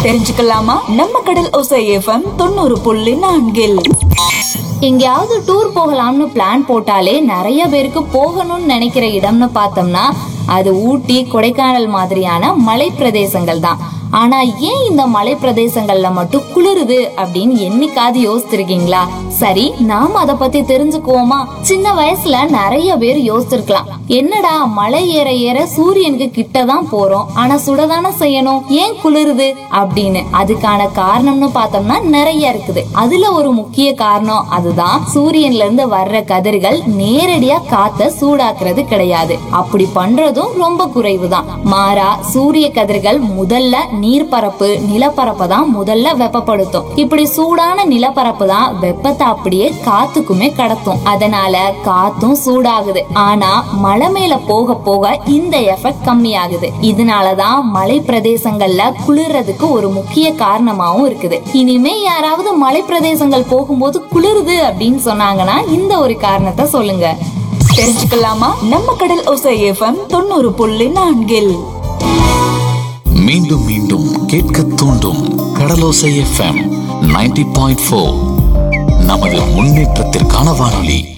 தெரிஞ்சுக்கலாமா நம்ம கடல் ஒசை எஃப்எம் தொண்ணூறு புள்ளி நான்கில் எங்கேயாவது டூர் போகலாம்னு பிளான் போட்டாலே நிறைய பேருக்கு போகணும்னு நினைக்கிற இடம்னு பார்த்தோம்னா அது ஊட்டி கொடைக்கானல் மாதிரியான மலை பிரதேசங்கள் தான் ஆனா ஏன் இந்த மலை பிரதேசங்கள்ல மட்டும் குளிருது அப்படின்னு என்னைக்காவது யோசிச்சிருக்கீங்களா சரி நாம அத பத்தி தெரிஞ்சுக்குவோமா சின்ன வயசுல நிறைய பேர் யோசிச்சிருக்கலாம் என்னடா மலை ஏற ஏற சூரியனுக்கு கிட்ட தான் போறோம் ஆனா சுடதானே செய்யணும் ஏன் குளிருது அப்படின்னு அதுக்கான காரணம்னு பார்த்தோம்னா நிறைய இருக்குது அதுல ஒரு முக்கிய காரணம் அதுதான் சூரியன்ல இருந்து வர்ற கதிர்கள் நேரடியா காத்த சூடாக்குறது கிடையாது அப்படி பண்றதும் ரொம்ப குறைவுதான் மாறா சூரிய கதிர்கள் முதல்ல நீர்ப்பரப்பு நிலப்பரப்பை தான் முதல்ல வெப்பப்படுத்தும் இப்படி சூடான நிலப்பரப்பு தான் வெப்பத்தை அப்படியே காத்துக்குமே கடத்தும் அதனால காத்தும் சூடாகுது ஆனா மலை மேல போக போக இந்த எஃபெக்ட் கம்மியாகுது இதனாலதான் மலை பிரதேசங்கள்ல குளிர்றதுக்கு ஒரு முக்கிய காரணமாவும் இருக்குது இனிமே யாராவது மலை பிரதேசங்கள் போகும்போது குளிருது அப்படின்னு சொன்னாங்கன்னா இந்த ஒரு காரணத்தை சொல்லுங்க தெரிஞ்சுக்கலாமா நம்ம கடல் ஒசை எஃப்எம் தொண்ணூறு புள்ளி நான்கில் மீண்டும் மீண்டும் கேட்க தூண்டும் Kadalosai FM ninety point four நமது முன்னேற்றத்திற்கான வானொலி